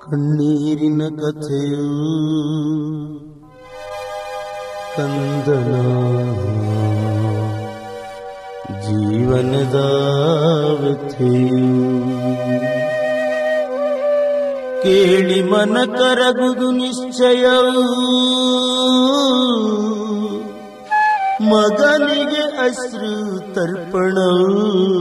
ಕಣ್ಣೀರಿನ ಕಥೆಯು ಕಂದನ ಜೀವನದ ವ್ಯಥೆಯು ಕೇಳಿ ಮನ ಕರಗುದು ನಿಶ್ಚಯವು ಮಗನಿಗೆ ಅಶ್ರು ತರ್ಪಣವು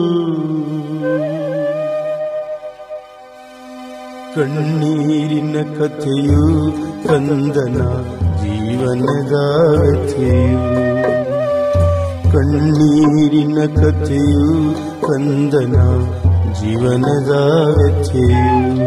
ಕಣ್ಣೀರಿನ ಕಥೆಯು ಕಂದನ ಜೀವನದ ವ್ಯಥೆಯು ಕಣ್ಣೀರಿನ ಕಥೆಯು ಕಂದನ ಜೀವನದ ವ್ಯಥೆಯು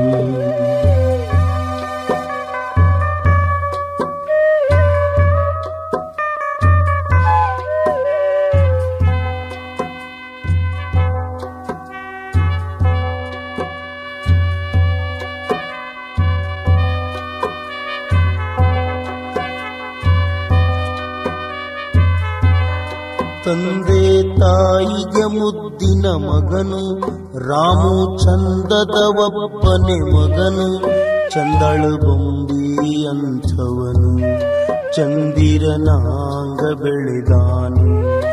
ತಂದೆ ತಾಯಿಗೆ ಮುದ್ದಿನ ಮಗನು ರಾಮು ಚಂದದ ಒಪ್ಪನೆ ಮಗನು ಚಂದಳು ಬೊಂಬಿ ಅಂಥವನು ಚಂದಿರನಾಂಗ ಬೆಳೆದಾನು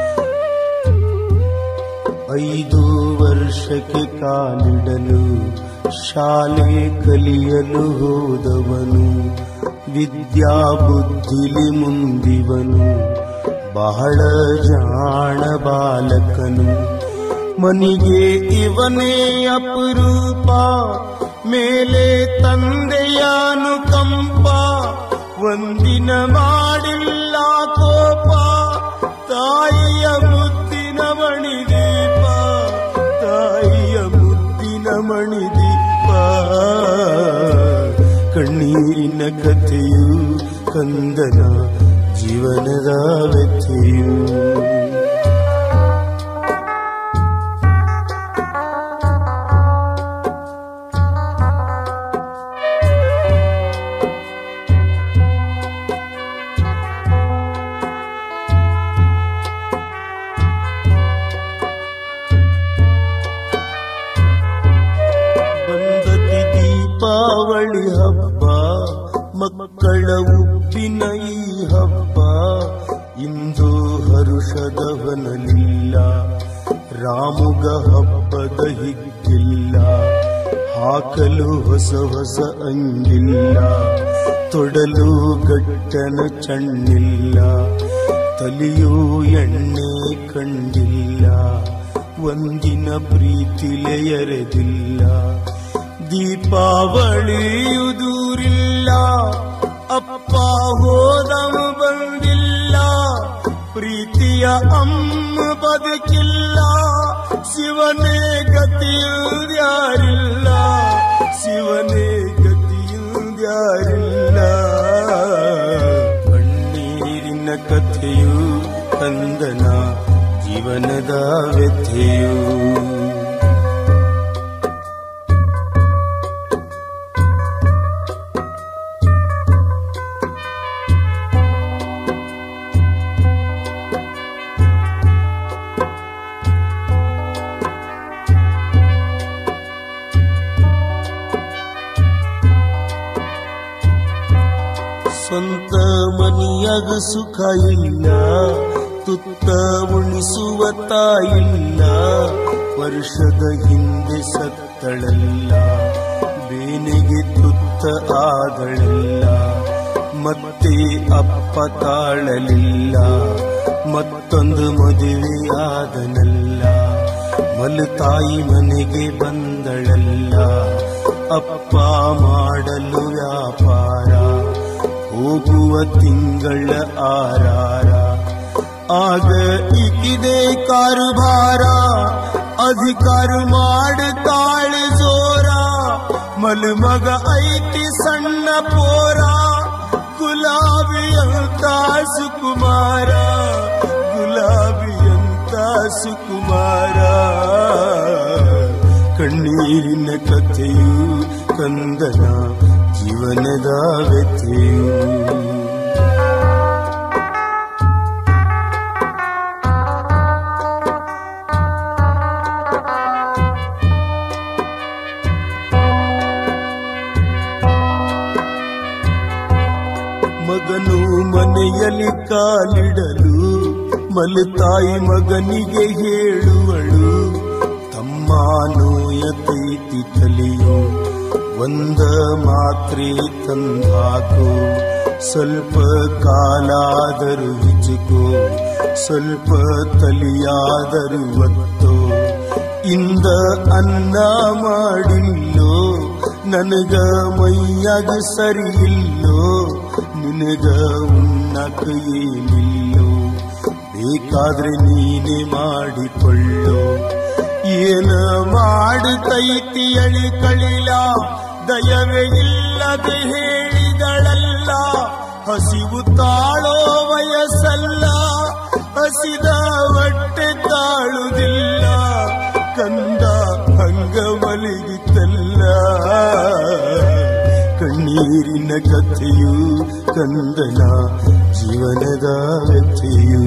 ಐದು ವರ್ಷಕ್ಕೆ ಕಾಲಿಡಲು ಶಾಲೆ ಕಲಿಯಲು ಹೋದವನು ವಿದ್ಯಾ ಬುದ್ಧಿಲಿ ಮುಂದಿವನು ಬಹಳ ಜಾಣ ಬಾಲಕನು ಮನಿಗೆ ಇವನೇ ಅಪರೂಪ ಮೇಲೆ ತಂದೆಯಾನು ಕಂಪ ಒಂದಿನ ಮಾಡಿಲ್ಲ ಕೋಪ ತಾಯಿಯ ಮುದ್ದಿನ ಮಣಿದೀಪ ತಾಯಿಯ ಮುದ್ದಿನ ಮಣಿದೀಪ ಕಣ್ಣೀರಿನ ಕಥೆಯು ಕಂದನ ಜೀವನದ ವ್ಯಥೆಯು ಬಂದತಿ ದೀಪಾವಳಿ ಹಬ್ಬ ಮಕ್ಕಳ ಉಪ್ಪಿನ ಈ ಹಬ್ಬ ಇಂದು ಹರುಷದವನಲಿಲ್ಲ ರಾಮುಗ ಹಬ್ಬದ ಹಿಗ್ಗಿಲ್ಲ ಹಾಕಲು ಹೊಸ ಹೊಸ ಅಂಗಿಲ್ಲ ತೊಡಲು ಗಟ್ಟನ ಚಣ್ಣಿಲ್ಲ ತಲೆಯೂ ಎಣ್ಣೆ ಕಂಡಿಲ್ಲ ಒಂದಿನ ಪ್ರೀತಿಲೆ ಎರೆದಿಲ್ಲ ದೀಪಾವಳಿಯು ದೂರಿಲ್ಲ ಅಪ್ಪ ಹೋದವು ಬಂದಿಲ್ಲ ಪ್ರೀತಿಯ ಅಮ್ಮ ಬದುಕಿಲ್ಲ ಶಿವನೇ ಗತಿಯುದ್ಯಾರಿಲ್ಲ ಶಿವನೇ ಗತಿಯುದ್ಯಾರಿಲ್ಲ ಕಣ್ಣೀರಿನ ಕಥೆಯು ಕಂದನ ಜೀವನದ ವ್ಯಥೆಯು ಸ್ವಂತ ಮನಿಯಾಗ ಸುಖ ಇಲ್ಲ ತುತ್ತ ಉಣಿಸುವ ತಾಯಿಲ್ಲ ವರ್ಷದ ಹಿಂದೆ ಸತ್ತಳಲ್ಲ ಬೇನೆಗೆ ತುತ್ತ ಆದಳಲ್ಲ ಮತ್ತೆ ಅಪ್ಪ ತಾಳಲಿಲ್ಲ ಮತ್ತೊಂದು ಮದುವೆಯಾದನಲ್ಲ ಮಲತಾಯಿ ಮನೆಗೆ ಬಂದಳಲ್ಲ ಅಪ್ಪ ಮಾಡಲು ವ್ಯಾಪಾರ ಹೋಗುವ ತಿಂಗಳ ಆರಾರ ಆಗ ಇಕ್ಕಿದೆ ಕಾರುಭಾರ ಅಧಿಕಾರ ಮಾಡುತ್ತಾಳೆ ಜೋರ ಮಲಮಗ ಐತಿ ಸಣ್ಣ ಪೋರ ಗುಲಾಬಿಯಂತ ಸುಕುಮಾರ ಗುಲಾಬಿಯಂತ ಸುಕುಮಾರ ಕಣ್ಣೀರಿನ ಕಥೆಯು ಕಂದನ ಜೀವನದ ವ್ಯಥೆಯು ಮಡಿಲಲ್ಲಿ ಕಾಲಿಡಲು ಮಲತಾಯಿ ಮಗನಿಗೆ ಹೇಳುವಳು ತಮ್ಮ ನೋಯತೈತಿ ತಲೆಯೋ ಒಂದ ಮಾತ್ರೆ ತಂದಾಕೋ ಸ್ವಲ್ಪ ಕಾಲಾದರೂ ಹಿಚುಕೋ ಸ್ವಲ್ಪ ತಲಿಯಾದರೂ ಒತ್ತೋ ಇಂದ ಅನ್ನ ಮಾಡಿಲ್ಲೋ ನನಗ ಮೈಯಾಗ ಸರಿ ಇಲ್ಲೋ ನಿನಗ ಉಣ್ಣಕ ಏನಿಲ್ಲೋ ಬೇಕಾದ್ರೆ ನೀನೆ ಮಾಡಿಕೊಳ್ಳೋ ಏನ ಮಾಡುತ್ತೈತಿ ಅಳಿ ಕಳಿಲ ದಯವೇ ಇಲ್ಲದೆ ಹೇಳಿದಳಲ್ಲ ಹಸಿವು ತಾಳೋ ವಯಸ್ಸಲ್ಲ ಹಸಿದ ಹೊಟ್ಟೆ ತಾಳುವುದಿಲ್ಲ ಕಂದ ಹಂಗ ಮಲಗಿತಲ್ಲ ಕಣ್ಣೀರಿನ ಕಥೆಯು ಕಂದನ ಜೀವನದ ವ್ಯಥೆಯು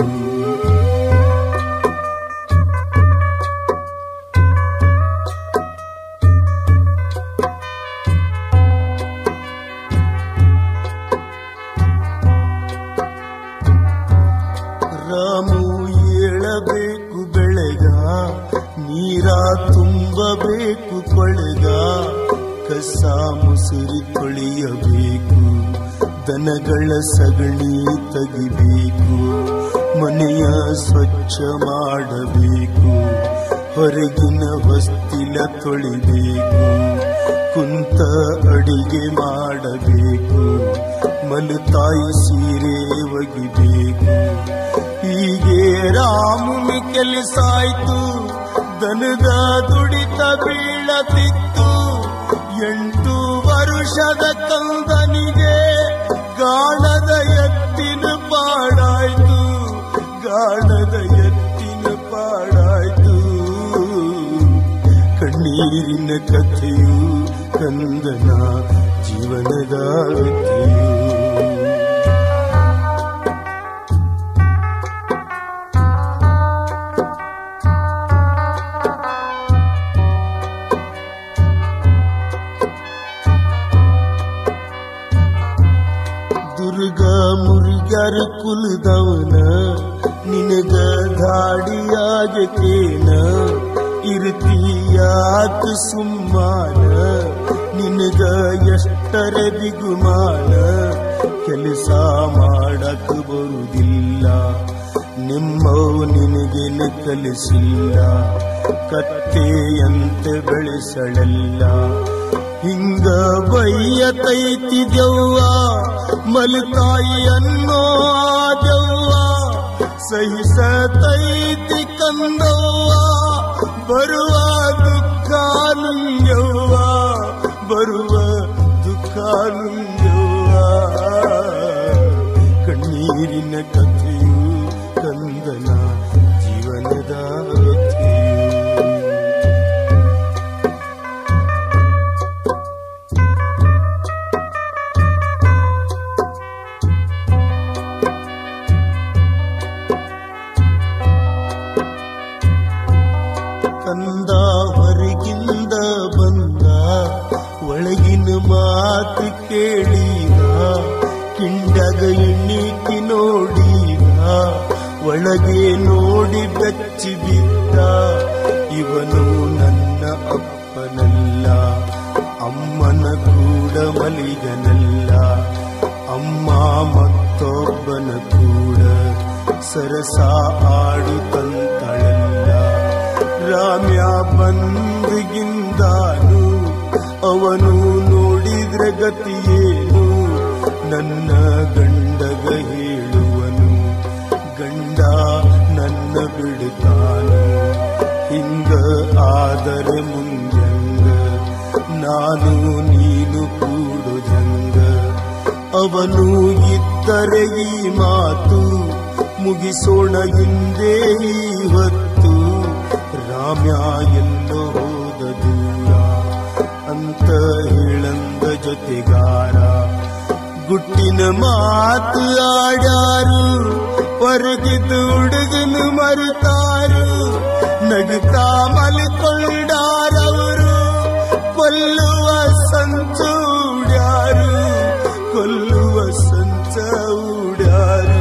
ರಾಮು ಏಳಬೇಕು ಬೆಳೆಗ ನೀರ ತುಂಬಬೇಕು ಕೊಳೆಗ ಕಸ ಮುಸುರಿ ತೊಳೆಯಬೇಕು ದನಗಳ ಸಗಣಿ ತೆಗಿಬೇಕು ಮನೆಯ ಸ್ವಚ್ಛ ಮಾಡಬೇಕು ಹೊರಗಿನ ಹೊಸ್ತಿಲ ತೊಳಿಬೇಕು ಕುಂತ ಅಡಿಗೆ ಮಾಡಬೇಕು ಮಲತಾಯಿ ಸೀರೆ ಒಗಿಬೇಕು ಹೀಗೆ ರಾಮನ ಕೆಲಸ ಆಯ್ತು ದನದ ದುಡಿತ ಬೀಳತಿತ್ತು ಎಂಟು ವರುಷದ ಕಂದನಿಗೆ ಗಾಣದ ಎತ್ತಿನ ಪಾಡಾಯ್ತು ಗಾಣದ ಎತ್ತಿನ ಪಾಡಾಯ್ತು ಕಣ್ಣೀರಿನ ಕಥೆಯು ಕಂದನ ಜೀವನದ ವ್ಯಥೆಯು ದುರ್ಗ ಮುರುಗ್ಯಾರ ಕುಲದವನ ನಿನಗ ಧಾಡಿಯಾಗತೇನ ಇರ್ತೀಯಾತ ಸುಮ್ಮಾನ ನಿನಗ ಎಷ್ಟರ ಬಿಗುಮಾನ ಕೆಲಸ ಮಾಡಕ ಬರುವುದಿಲ್ಲ ನಿಮ್ಮವು ನಿನಗೇನ ಕಲಿಸಿಲ್ಲ ಕತ್ತೆಯಂತೆ ಬೆಳೆಸಳಲ್ಲ ಹಿಂಗ ಬೈಯತೈತಿ ದೆವ್ವ ಮಲತಾಯಿ ಅನ್ನೋ ಆ ದೆವ್ವ ಸಹಿಸತೈತಿ ಕಂದವ್ವ ಬರುವ ದುಃಖ ನುಂಗ್ಯವ್ವ ಬರುವ ದುಃಖ ನುಂಗ್ಯವ್ವ ಕಣ್ಣೀರಿನ ಕಥೆಯು ಕಂದನ ಜೀವನದ ವ್ಯಥೆಯು ಕಂದ ಹೊರಗಿಂದ ಬಂದ ಒಳಗಿನ ಮಾತು ಕೇಳಿದ ಕಿಂಡಗ ಎಣ್ಣಿಕ್ಕಿ ನೋಡಿದ ಒಳಗೆ ನೋಡಿ ಬೆಚ್ಚಿ ಬಿದ್ದ ಇವನು ನನ್ನ ಅಪ್ಪನಲ್ಲ ಅಮ್ಮನ ಕೂಡ ಮಲಿಗನಲ್ಲ ಅಮ್ಮ ಮತ್ತೊಬ್ಬನ ಕೂಡ ಸರಸ ಆಡುತ್ತಂತಳಲ್ಲ ರಾಮ್ಯ ಬಂದಿಗಿಂದಾನು ಅವನು ನೋಡಿದ್ರೆ ಗತಿಯೇನು ನನ್ನ ಗಂಡಗ ಹೇಳುವನು ಗಂಡ ನನ್ನ ಬಿಡುತ್ತಾನು ಹಿಂಗ ಆದರೆ ಮುಂಜಂಗ ನಾನು ನೀನು ಕೂಡುದಂಗ ಅವನು ಇದ್ದರೆ ಈ ಮಾತು ಮುಗಿಸೋಣ ಹಿಂದೆ ಈ ಹೊತ್ತು ರಾಮ್ಯ ಎಲ್ಲೋ ಹೋದ ದೂರ ಅಂತ ಹೇಳಂದ ಜೊತೆಗಾರ ಗುಟ್ಟಿನ ಮಾತು ಆಡ್ಯಾರು ಹೊರಗಿದ್ದು ಹುಡುಗನು ಮರುತಾರು ನಗುತ್ತಾ ಮಲ್ಕೊಂಡಾರವರು ಕೊಲ್ಲುವ ಸಂಚೂಡ್ಯಾರು ಕೊಲ್ಲುವ ಸಂಚ ಉಡ್ಯಾರು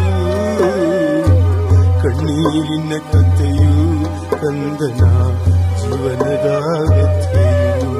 ಕಥೆಯು ಕಂದನ ಜೀವನದ ವ್ಯಥೆಯು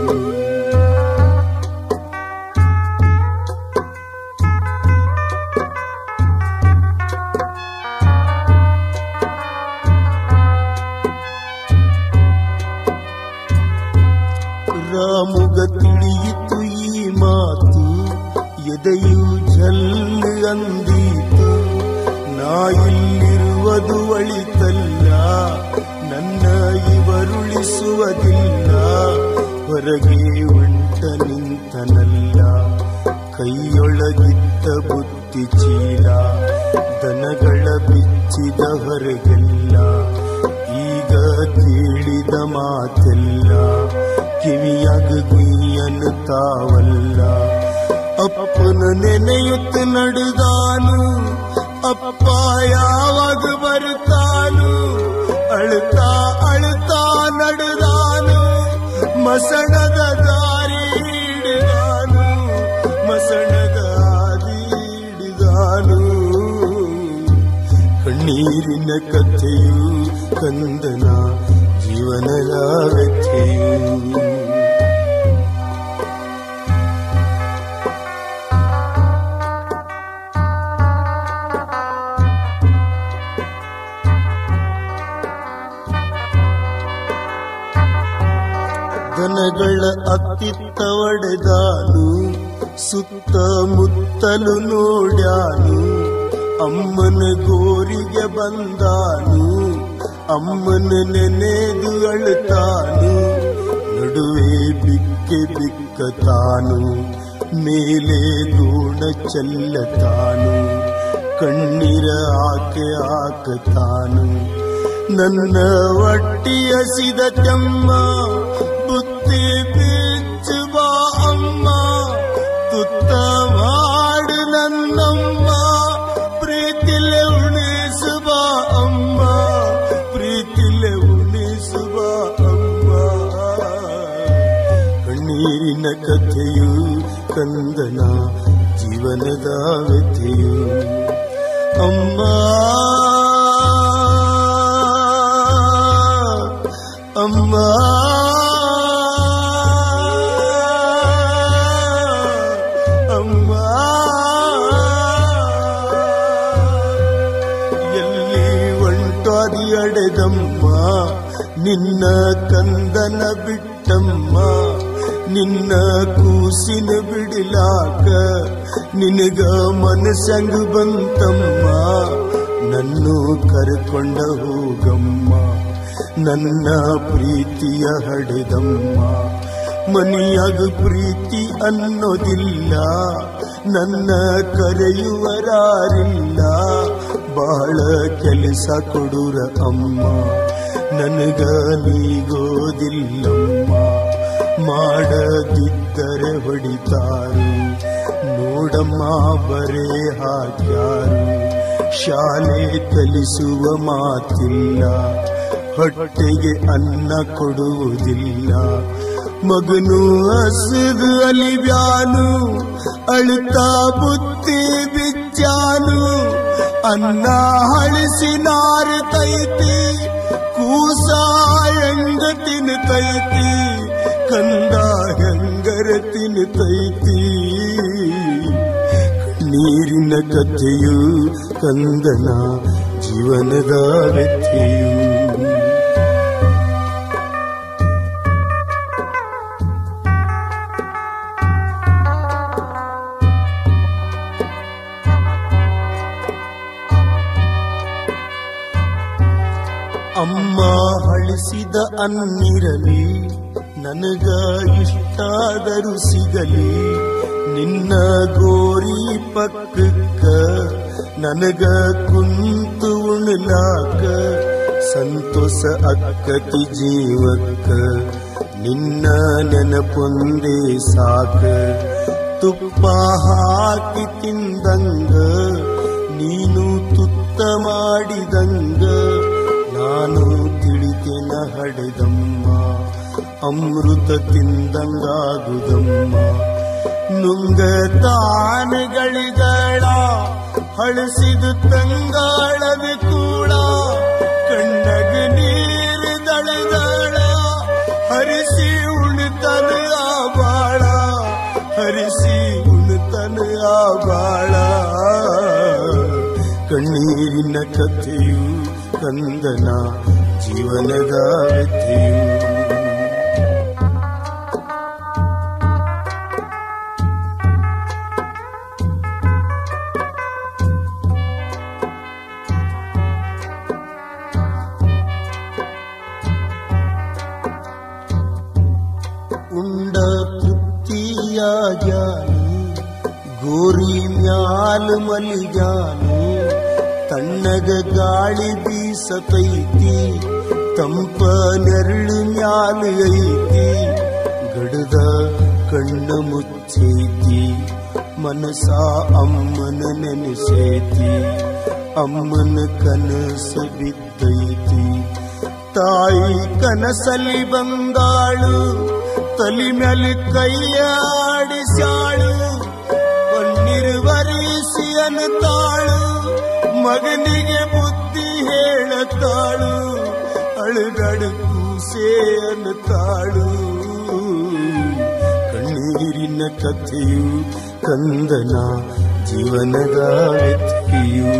ರಾಮುಗ ತಿಳಿಯಿತು ಈ ಮಾತು ಎದೆಯು ಜಲ್ಲು ಅಂದೀತು ನಾ ಇಲ್ಲಿರುವುದು ಒಳಿತಲ್ಲ ನನ್ನ ಇವರುಳಿಸುವುದಿಲ್ಲ ಹೊರಗೆ ಒಂಟ ನಿಂತನಲ್ಲ ಕೈಯೊಳಗಿದ್ದ ಬುತ್ತಿ ಚೀಲ ದನಗಳ ಬಿಚ್ಚಿದ ಹೊರಗೆಲ್ಲ ಈಗ ಕೇಳಿದ ಮಾತೆಲ್ಲ ಕಿವಿಯಾಗ ಗುಯ್ಯನು ತಾವಲ್ಲ ಅಪ್ಪನ ನೆನೆಯುತ್ತ ನಡೆದಾನು ಅಪ್ಪ ಯಾವಾಗ ಬರುತ್ತಾನು ಅಳುತ್ತಾ ಅಳುತ್ತಾ ನಡೆದಾನು ಮಸಣದ ದಾರಿ ಹಿಡಿದಾನು ಮಸಣದ ಹಾದಿ ಹಿಡಿದಾನು ಕಣ್ಣೀರಿನ ಕಥೆಯು ಕಂದನ ಜೀವನದ ವ್ಯಥೆಯು ದನಗಳ ಅತ್ತಿತ್ತ ಒಡೆದಾನು ಸುತ್ತಮುತ್ತಲು ನೋಡ್ಯಾನು ಅಮ್ಮನ ಗೋರಿಗೆ ಬಂದಾನು ಅಮ್ಮನ ನೆನೆದು ಅಳುತ್ತಾನು ನಡುವೆ ಬಿಕ್ಕೆ ಬಿಕ್ಕತಾನು ಮೇಲೆ ಗೋಣ ಚೆಲ್ಲತಾನು ಕಣ್ಣೀರ ಆಕೆ ಹಾಕತಾನು ನನ್ನ ಒಟ್ಟಿ ಹಸಿದ ಚಮ್ಮ ಬುತ್ತಿ ಬಿಚ್ಚು ಬಾ ಅಮ್ಮ ತುತ್ತ ಮಾಡು ನನ್ನಮ್ಮ ಪ್ರೀತಿಲೆ ಉಣಿಸು ಬಾ ಅಮ್ಮ ಪ್ರೀತಿಲೆ ಉಣಿಸು ಬಾ ಅಮ್ಮ ಕಣ್ಣೀರಿನ ಕಥೆಯು ಕಂದನ ಜೀವನದ ವ್ಯಥೆಯು ಅಮ್ಮ ಅಮ್ಮ ಅಮ್ಮ ಎಲ್ಲಿ ಒಂಟಾದಿ ಅಡೆದಮ್ಮ ನಿನ್ನ ಕಂದನ ಬಿಟ್ಟಮ್ಮ ನಿನ್ನ ಕೂಸಿನ ಬಿಡಿಲಾಕ ನಿನಗ ಮನಸ್ಸಂಗ ಬಂತಮ್ಮ ನನ್ನು ಕರ್ಕೊಂಡ ಹೋಗಮ್ಮ ನನ್ನ ಪ್ರೀತಿಯ ಹಡೆದಮ್ಮ ಮನಿಯಾಗ ಪ್ರೀತಿ ಅನ್ನೋದಿಲ್ಲ ನನ್ನ ಕರೆಯುವರಾರಿಲ್ಲ ಬಹಳ ಕೆಲಸ ಕೊಡುರ ಅಮ್ಮ ನನಗ ನೀಗೋದಿಲ್ಲಮ್ಮ ಮಾಡದಿದ್ದರೆ ಹೊಡಿತಾರು ನೋಡಮ್ಮ ಬರೇ ಹಾಕ್ಯಾರು ಶಾಲೆ ಕಲಿಸುವ ಮಾತಿಲ್ಲ ಹೊಟ್ಟೆಗೆ ಅನ್ನ ಕೊಡುವುದಿಲ್ಲ ಮಗನು ಹಸಿದು ಅಲಿವ್ಯಾನು ಅಳುತ್ತಾ ಬುತ್ತಿ ಬಿಚ್ಚಾನು ಅನ್ನ ಹಳಿಸಿ ನಾರುತ್ತೈತಿ ಕೂಸ ಹೆಂಗ ತಿನ್ತೈತಿ ಕಂದ ಹೆಂಗರ ತಿನ್ತೈತಿ ನೀರಿನ ಕಥೆಯು ಕಂದನ ಜೀವನದ ವ್ಯಥೆಯು ಅಮ್ಮ ಹಳಿಸಿದ ಅನ್ನಿರಲಿ ನನಗ ಇಷ್ಟಾದರೂ ಸಿಗಲಿ ನಿನ್ನ ಗೋರಿ ಪಕ್ಕಕ್ಕ ನನಗ ಕುಂತು ಉಣಲಾಕ ಸಂತೋಷ ಅಕ್ಕತಿ ಜೀವಕ್ಕ ನಿನ್ನ ನೆನಪೊಂದೇ ಸಾಕ ತುಪ್ಪ ಹಾಕಿ ತಿಂದಂಗ ನೀನು ತುತ್ತ ಮಾಡಿದಂಗ ನಾನು ತಿಳಿತೆನ ಹಡೆದಮ್ಮ ಅಮೃತ ತಿಂದಂಗಾಗುದಮ್ಮ ನುಂಗ ತಾನುಗಳಿಗಳ ಹಳಸಿದು ತಂಗಾಳದ ಕೂಡ ಕಣ್ಣಗ ನೀರು ದಳದಾಳ ಹರಿಸಿ ಉಣ್ತನ ಆ ಬಾಳ ಹರಿಸಿ ಉಣ್ತನ ಆ ಬಾಳ ಕಣ್ಣೀರಿನ ಕಥೆಯು ಕಂದನ ಜೀವನದ ವ್ಯಥೆಯು ಉಂಡ ತೃಪ್ತಿಯಾಗ್ಯಾನು ಗೋರಿ ಮ್ಯಾಲ ಮಲಿಗ್ಯಾನು ತಣ್ಣಗ ಗಾಳಿ ಬೀಸತೈತಿ ತಂಪ ನೆರಳು ಮ್ಯಾಲ ಐತಿ ಗಡದ ಕಣ್ಣ ಮುಚ್ಚೈತಿ ಮನಸ ಅಮ್ಮನ ನೆನೆಸೈತಿ ಅಮ್ಮನ ಕನಸ ಬಿದ್ದೈತಿ ತಾಯಿ ಕನಸಲಿ ಬಂದಾಳು ತಲಿ ಮೇಲೆ ಕೈಯಾಡಿಸ್ಯಾಳು ಕಣ್ಣೀರುವರಿಸಿ ಅನ್ನತಾಳು ಮಗನಿಗೆ ಬುದ್ಧಿ ಹೇಳತಾಳು ಅಳುಗಡು ಕೂಸೆ ಅನ್ನತಾಳು ಕಣ್ಣೀರಿನ ಕಥೆಯು ಕಂದನ ಜೀವನದ ವ್ಯಥೆಯು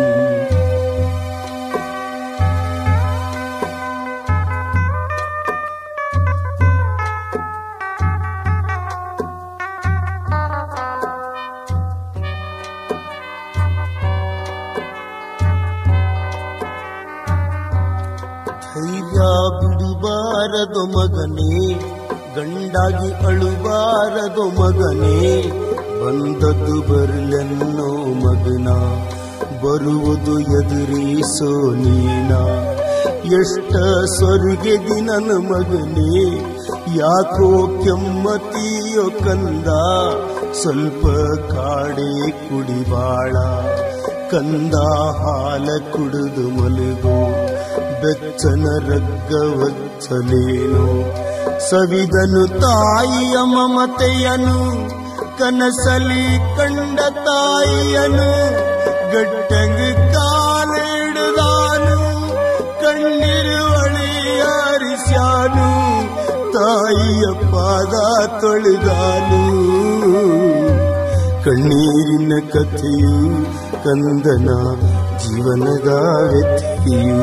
ಧೈರ್ಯ ಬಿಡಬಾರದು ಮಗನೇ ಗಂಡಾಗಿ ಅಳುಬಾರದು ಮಗನೇ ಬಂದದ್ದು ಬರಲೆನ್ನೋ ಮಗನ ಬರುವುದು ಎದುರಿಸೋ ನೀನ ಎಷ್ಟ ಸ್ವರ್ಗೆದಿ ನನ್ನ ಮಗನೇ ಯಾಕೋ ಕೆಮ್ಮತಿಯೋ ಕಂದ ಸ್ವಲ್ಪ ಕಾಡೆ ಕುಡಿಬಾಳ ಕಂದ ಹಾಲ ಕುಡಿದು ಮಲಗೋ ಬೆಚ್ಚನ ರಗ್ಗವಚ್ಚಲೇನು ಸವಿದನು ತಾಯಿಯ ಮಮತೆಯನು ಕನಸಲಿ ಕಂಡ ತಾಯಿಯನು ಗಟ್ಟಂಗ ಕಾಲಿಡುದಾನು ಕಣ್ಣಿರುವಳಿಯಾರಿಸ್ಯಾನು ತಾಯಿಯ ಪಾದ ತೊಳೆದಾನು ಕಣ್ಣೀರಿನ ಕಥೆಯು ಕಂದನ ಜೀವನದ ವ್ಯಥೆಯು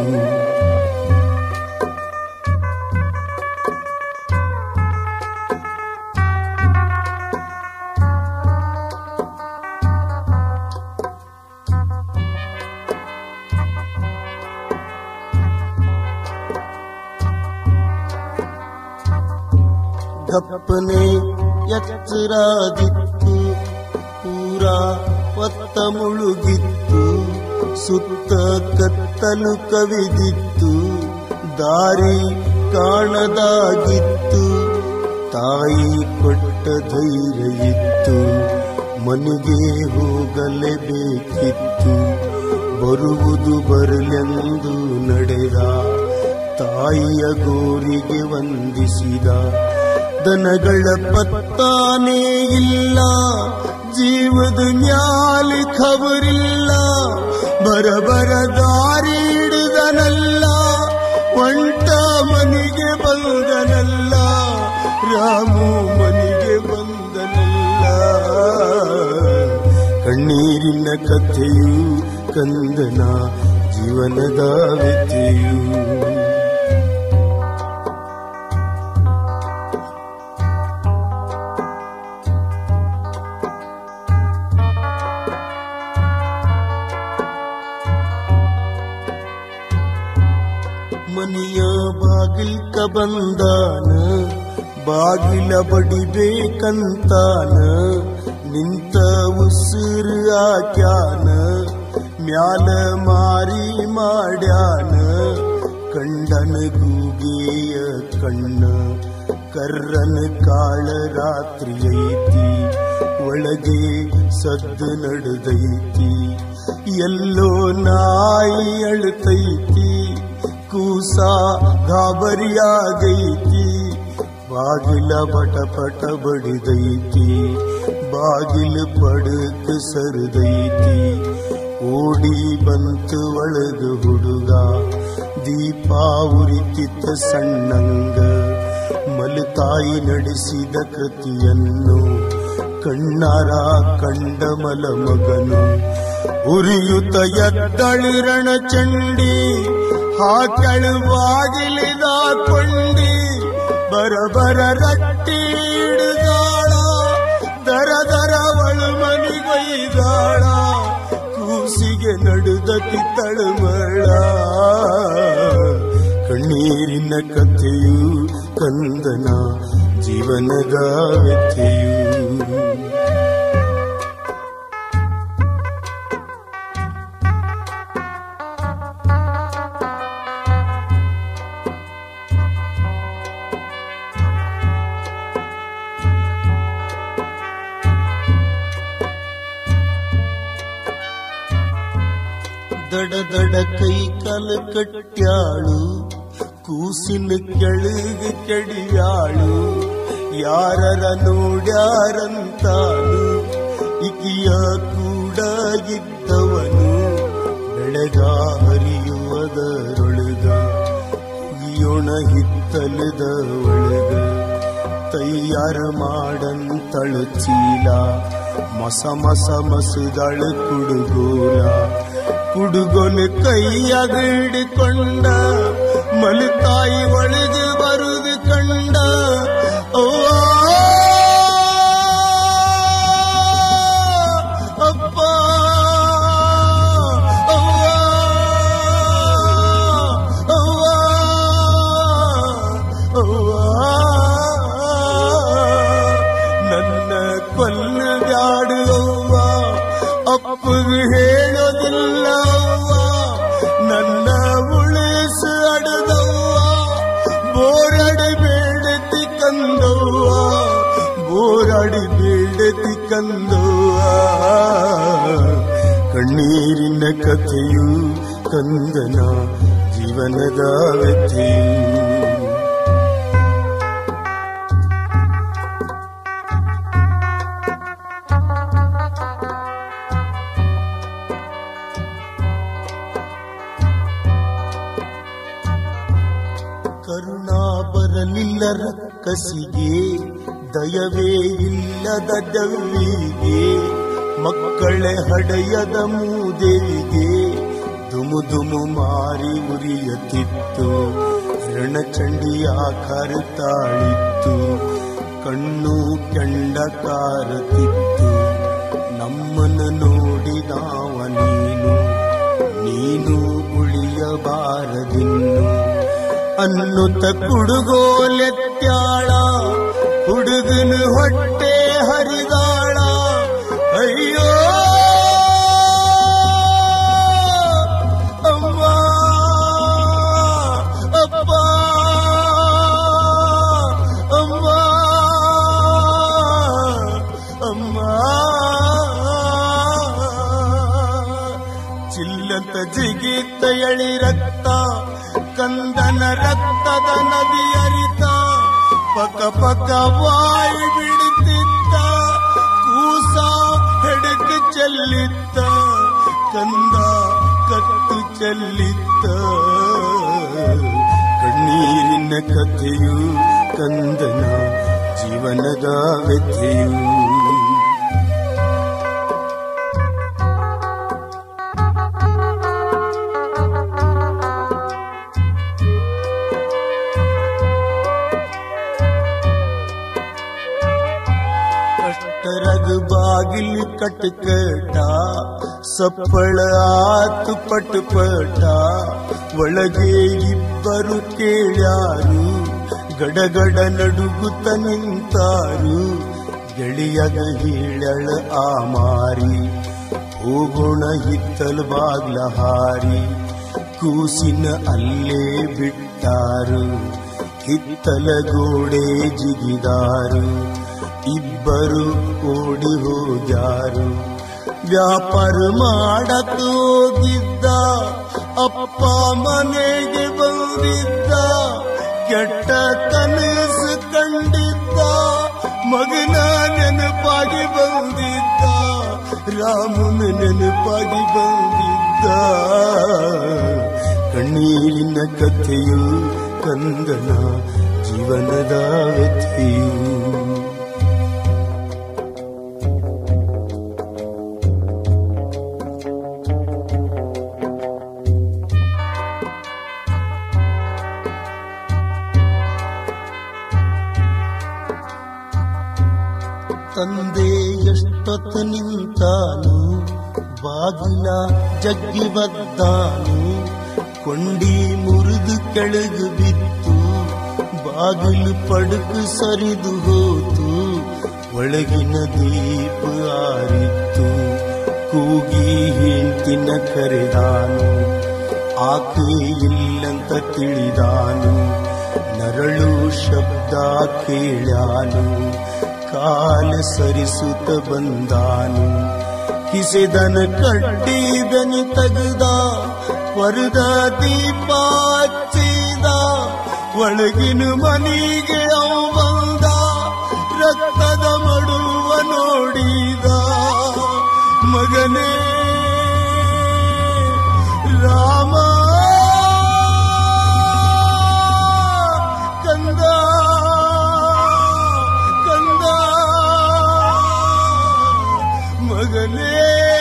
ಗಪ್ಪನೆ ಎಚ್ಚರಾಗಿತ್ತು ಪೂರ ಒತ್ತ ಮುಳುಗಿತ್ತು ಸುತ್ತ ಕತ್ತಲು ಕವಿದಿತ್ತು ದಾರಿ ಕಾಣದಾಗಿತ್ತು ತಾಯಿ ಕೊಟ್ಟ ಧೈರ್ಯ ಇತ್ತು ಮನೆಗೆ ಹೋಗಲೇಬೇಕಿತ್ತು ಬರುವುದು ಬರಲೆಂದು ನಡೆದ ತಾಯಿಯ ಗೋರಿಗೆ ವಂದಿಸಿದ ದನಗಳ ಪತ್ತಾನೇ ಇಲ್ಲ ಜೀವದ ಮ್ಯಾಲಿ ಖಬರಿಲ್ಲ ಬರಬರ ದಾರಿ ಹಿಡಿದನಲ್ಲ ಒಂಟ ಮನಿಗೆ ಬಂದನಲ್ಲ ರಾಮು ಮನಿಗೆ ಬಂದನಲ್ಲ ಕಣ್ಣೀರಿನ ಕಥೆಯು ಕಂದನ ಜೀವನದ ವ್ಯಥೆಯು ಮನಿಯ ಬಾಗಿಲ್ಕ ಬಂದಾನ ಬಾಗಿಲ ಬಡಿಬೇಕಂತಾನ ನಿಂತ ಉಸಿರು ಹಾಕ್ಯಾನ ಮ್ಯಾಲ ಮಾರಿ ಮಾಡ್ಯಾನ ಕಂಡನ ಗೂಗೆಯ ಕಣ್ಣ ಕರ್ರನ ಕಾಳ ರಾತ್ರಿ ಐತಿ ಒಳಗೆ ಸದ್ದು ನಡೆದೈತಿ ಎಲ್ಲೋ ನಾಯಿ ಅಳ್ತೈತಿ ಕೂಸ ಗಾಬರಿಯಾಗೈತಿ ಬಾಗಿಲ ಪಟ ಪಟ ಬಡಿದೈತಿ ಬಾಗಿಲು ಪಡಕ ಸರದೈತಿ ಓಡಿ ಬಂತು ಒಳಗ ಹುಡುಗ ದೀಪ ಉರಿತಿತ್ತ ಸಣ್ಣಂಗ ಮಲತಾಯಿ ನಡೆಸಿದ ಕೃತಿಯನ್ನು ಕಣ್ಣಾರ ಕಂಡ ಮಲ ಮಗನು ಉರಿಯುತ ಎದ್ದಳಿರಣ ಚಂಡಿ ಹಾಕಳು ಬಾಗಿಲಿದ ಕೊಂಡಿ ಬರಬರ ರಟ್ಟಿ ಹಿಡಿದಾಳ ದರ ದರವಳು ಮನಿಗೈದಾಳ ಕೂಸಿಗೆ ನಡುದತಿ ತಳುಮಳ ಕಣ್ಣೀರಿನ ಕಥೆಯು ಕಂದನ ಜೀವನದ ವ್ಯಥೆಯು ದಡ ದಡ ಕೈ ಕಾಲ ಕಟ್ಟ್ಯಾಳು ಕೂಸಿನ ಕೆಳಗೆ ಕೆಡಿಯಾಳು ಯಾರರ ನೋಡ್ಯಾರಂತಾನು ಇಕಿಯ ಕೂಡ ಇದ್ದವನು ಬೆಳಗ ಹರಿಯುವುದರೊಳಗ ಹುಗಿಯೋಣ ಹಿತ್ತಲದ ಒಳಗ ತಯ್ಯಾರ ಮಾಡಂತಳು ಚೀಲ ಮಸ ಮಸ ಮಸದಳ ಕುಡುಗೋಲ ಕುಡುಗೋಲು ಕೈಯಾಗ ಹಿಡಿಕೊಂಡ ಮಲತಾಯಿ ಒಳಗೆ ಬರುದು ಕಂಡ ಅವ್ವ ಅಪ್ಪ ಅವ್ವ ಅವ್ವ ಅವ್ವ ನನ್ನ ಕೊಲ್ಲ ಬ್ಯಾಡು ಅವ್ವ ಅಪ್ಪಗೆ ಹೇಳೋದಿಲ್ಲ ಅವ್ವ ನನ್ನ ಉಳಿಸು ಅಡದವ್ವ ಬೋರಡಿ ಬೇಡತಿ ಕಂದವ್ವ ಬೋರಾಡಿ ಬೇಡತಿ ಕಂದವ್ವ ಕಣ್ಣೀರಿನ ಕಥೆಯು ಕಂದನ ಜೀವನದ ವ್ಯಥೆಯು ಕರುಣಾ ಬರಲಿಲ್ಲ ರಕ್ಕಸಿಗೆ ದಯವೇ ಇಲ್ಲದ ದವ್ವಿಗೆ ಮಕ್ಕಳೇ ಹಡೆಯದ ಮೂದೇವಿಗೆ ದುಮು ದುಮು ಮಾರಿ ಉರಿಯತಿತ್ತು ರಣಚಂಡಿಯ ಕರುತಾಳಿತ್ತು ಕಣ್ಣು ಕೆಂಡ ಕಾರುತ್ತಿತ್ತು ನಮ್ಮನ್ನು ನೋಡಿದಾವ ನೀನು ನೀನು ಉಳಿಯಬಾರದಿನ್ನು ಅನ್ನುತ್ತ ಕುಡುಗೋಲೆತ್ಯಾಳ ಹುಡುಗನ ಹೊಟ್ಟೆ ಹರಿದಾಳ ಅಯ್ಯೋ ಅಮ್ಮ ಅಪ್ಪ ಅಮ್ಮ ಅಮ್ಮ ಚಿಲ್ಲಂತ ಜಿಗಿತ್ತ ಎಳಿ ರಕ್ತ ಕಂದನ ರಕ್ತದ ನದಿ ಅರಿತ ಪಕ ಪಕ ವಾಯಿ ಬಿಡುತ್ತಿದ್ದ ಕೂಸ ಹೆಡಕ ಚೆಲ್ಲಿತ್ತ ಕಂದ ಕತ್ತು ಚೆಲ್ಲಿತ್ತ ಕಣ್ಣೀರಿನ ಕಥೆಯು ಕಂದನ ಜೀವನದ ವ್ಯಥೆಯು ಕಷ್ಟರಗ ಬಾಗಿಲು ಕಟ್ಕಟ ಸಪ್ಪಳ ಆತು ಪಟ ಪಟ ಒಳಗೆ ಇಬ್ಬರು ಕೇಳ್ಯಾರು ಗಡಗಡ ನಡುಗುತ್ತ ನಿಂತಾರು ಗೆಳೆಯಗ ಹೇಳಳ ಆ ಮಾರಿ ಹೋಗೋಣ ಹಿತ್ತಲ್ ಬಾಗ್ಲ ಹಾರಿ ಕೂಸಿನ ಅಲ್ಲೇ ಬಿಟ್ಟಾರು ಹಿತ್ತಲ ಗೋಡೆ ಜಿಗಿದಾರು ಇಬ್ಬರು ಓಡಿ ಹೋಗ್ಯಾರು ವ್ಯಾಪಾರ ಮಾಡಕ್ ಹೋಗಿದ್ದ ಅಪ್ಪ ಮನೆಗೆ ಬಂದಿದ್ದ ಕೆಟ್ಟ ಕನಸು ಕಂಡಿದ್ದ ಮಗನ ನೆನಪಾಗಿ ಬಂದಿದ್ದ ರಾಮನ ನೆನಪಾಗಿ ಬಂದಿದ್ದ ಕಣ್ಣೀರಿನ ಕಥೆಯು ಕಂದನ ಜೀವನದ ವ್ಯಥೆಯು ತಂದೆ ಎಷ್ಟೊತ್ತು ನಿಂತಾನು ಬಾಗಿಲ ಜಗ್ಗಿ ಬದ್ದಾನು ಕೊಂಡಿ ಮುರಿದು ಕೆಳಗೆ ಬಿತ್ತು ಬಾಗಿಲು ಪಡುಕು ಸರಿದು ಹೋತು ಒಳಗಿನ ದೀಪ ಆರಿತ್ತು ಕೂಗಿ ಹೆಂಡ್ತಿನ ಕರೆದಾನು ಆಕೆ ಇಲ್ಲಂತ ತಿಳಿದಾನು ನರಳು ಶಬ್ದ ಕೇಳ್ಯಾನು ಕಾಲ ಸರಿಸುತ್ತ ಬಂದಾನು ಕಿಸೆದನ ಕಡ್ಡಿ ಬೆನಿ ತಗದ ವರದ ದೀಪ ಹಚ್ಚಿದ ಒಳಗಿನ ಮನಿಗೆ ಅವ ಬಂದ ರಕ್ತದ ಮಡುವ ನೋಡಿದ ಮಗನೇ ರಾಮ ಕಂದ ಕಂದ ಮಗನೇ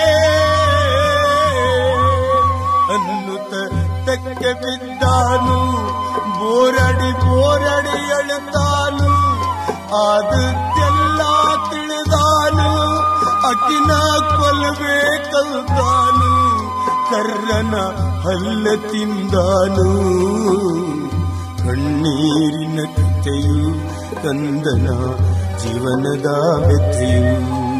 ಅನ್ನುತ್ತ ತೆಕ್ಕೆ ಬಿದ್ದಾನು ಬೋರಡಿ ಬೋರಡಿ ಅಳುತ್ತಾನು ಆದದ್ದೆಲ್ಲ ತಿಳಿದಾನು ಅಕಿನ ಕೊಲ್ಲಬೇಕಲ್ತಾನು ಕರ್ರನ ಹಲ್ಲ ತಿಂದಾನು ಕಣ್ಣೀರಿನ ಕಥೆಯು ಕಂದನ ಜೀವನದ ವ್ಯಥೆಯು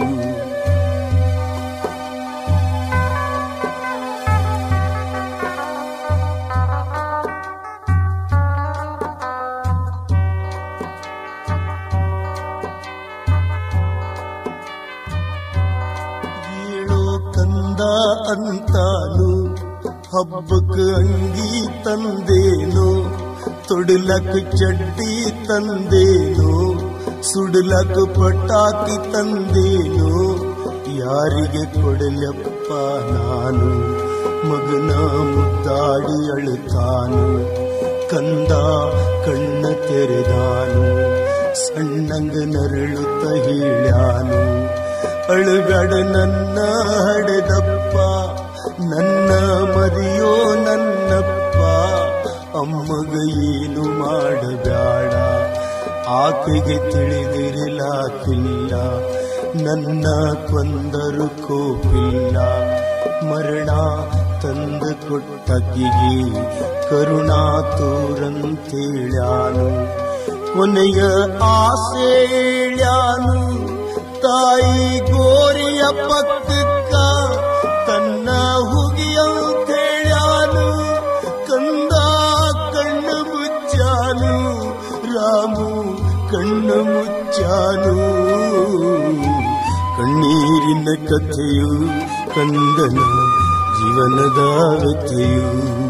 ಏಳೋ ಕಂದ ಅಂತಾನು ಹಬ್ಬಕ್ಕ ಅಂಗಿ ತಂದೇನು ತೊಡಲಕ್ ಚಡ್ಡಿ ತಂದೇನು ಸುಡಲಕ್ ಪಟಾಕಿ ತಂದೇನು ಯಾರಿಗೆ ಕೊಡಲಪ್ಪ ನಾನು ಮಗನ ಮುದ್ದಾಡಿ ಅಳುತ್ತಾನು ಕಂದ ಕಣ್ಣ ತೆರೆದಾನು ಸಣ್ಣಂಗ ನರಳುತ್ತ ಹೇಳ್ಯಾನು ಅಳುಗಡ ನನ್ನ ಹಡೆದಪ್ಪ ನನ್ನ ಮದಿಯೋ ನನ್ನಪ್ಪ ಅಮ್ಮಗ ಏನು ಮಾಡಬೇಡ ಆಕೆಗೆ ತಿಳಿದಿರಲಾಕಿಲ್ಲ ನನ್ನ ಕೊಂದರು ಕೋಪಿಲ್ಲ ಮರಣ ತಂದು ಕೊಟ್ಟಕಿಗೆ ಕರುಣಾ ತೋರಂತೇಳ್ಯಾನು ಕೊನೆಯ ಆಸೇಳ್ಯಾನು ತಾಯಿ ಗೋರಿಯ ಪಕ್ಕಕ್ಕ ತನ್ನ ಹುಗಿಯಂತೇಳ್ಯಾನು ಕಂದ ಕಣ್ಣು ಮುಚ್ಚಾನು ರಾಮು ಕಣ್ಣು ಮುಚ್ಚಾನು ಕಣ್ಣೀರಿನ ಕಥೆಯು ಕಂದನ ಜೀವನದ ವ್ಯಥೆಯು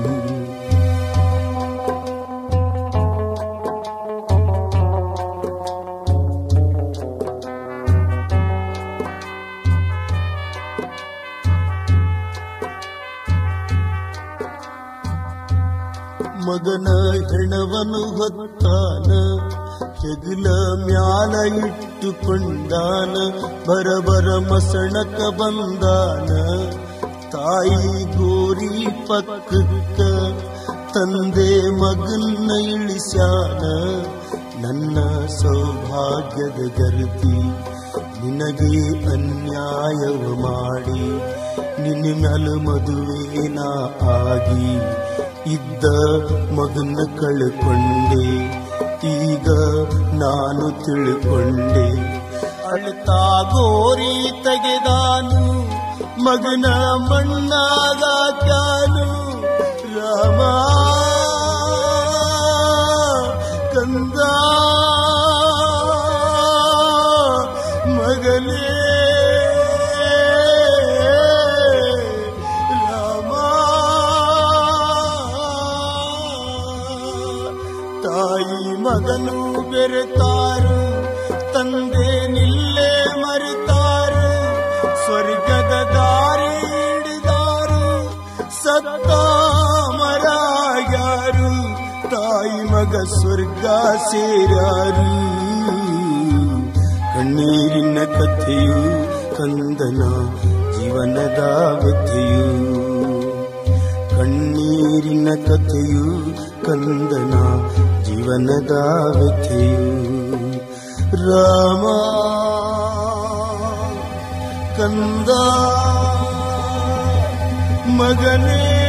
ಮಗನ ಹೆಣವನು ಹೊತ್ತಾನ ಹೆಗಲ ಮ್ಯಾಲ ಇಟ್ಟುಕೊಂಡಾನ ಬರಬರ ಮಸಣಕ ಬಂದಾನ ತಾಯಿ ಗೋರಿ ಪಕ್ಕಕ್ಕ ತಂದೆ ಮಗನ್ನ ಇಳಿಸ್ಯಾನ ನನ್ನ ಸೌಭಾಗ್ಯದ ಗರ್ತಿ ನಿನಗೆ ಅನ್ಯಾಯವ ಮಾಡಿ ನಿನ್ನ ಮ್ಯಾಲ ಮದುವೆನ ಆಗಿ ಇದ್ದ ಮಗನ ಕಳ್ಕೊಂಡೆ ಈಗ ನಾನು ತಿಳ್ಕೊಂಡೆ ಅಳ್ತಾ ಗೋರಿ ತೆಗೆದಾನು ಮಗನ ಮಣ್ಣಾಗಾಕ್ಯಾನು ರಾಮ ಕಂದ ಮಗನೇ ರಾಮ ತಾಯಿ ಮಗನು ಬೆರೆತಾರು ತಂದೆ ನಿಲ್ಲೇ ಮರೆತಾರು ಸ್ವರ್ಗದ ದಾರಿ ಹಿಡಿದಾರು ಸತ್ತ ಮರ ತಾಯಿ ಮಗ ಸ್ವರ್ಗ ಸೇರ್ಯಾರು ಕಣ್ಣೀರಿನ ಕಥೆಯು ಕಂದನ ಜೀವನದ ವ್ಯಥೆಯು ಕಣ್ಣೀರಿನ ಕಥೆಯು ಕಂದನ ಜೀವನದ ವ್ಯಥೆಯು ರಾಮ ಕಂದ ಮಗನೇ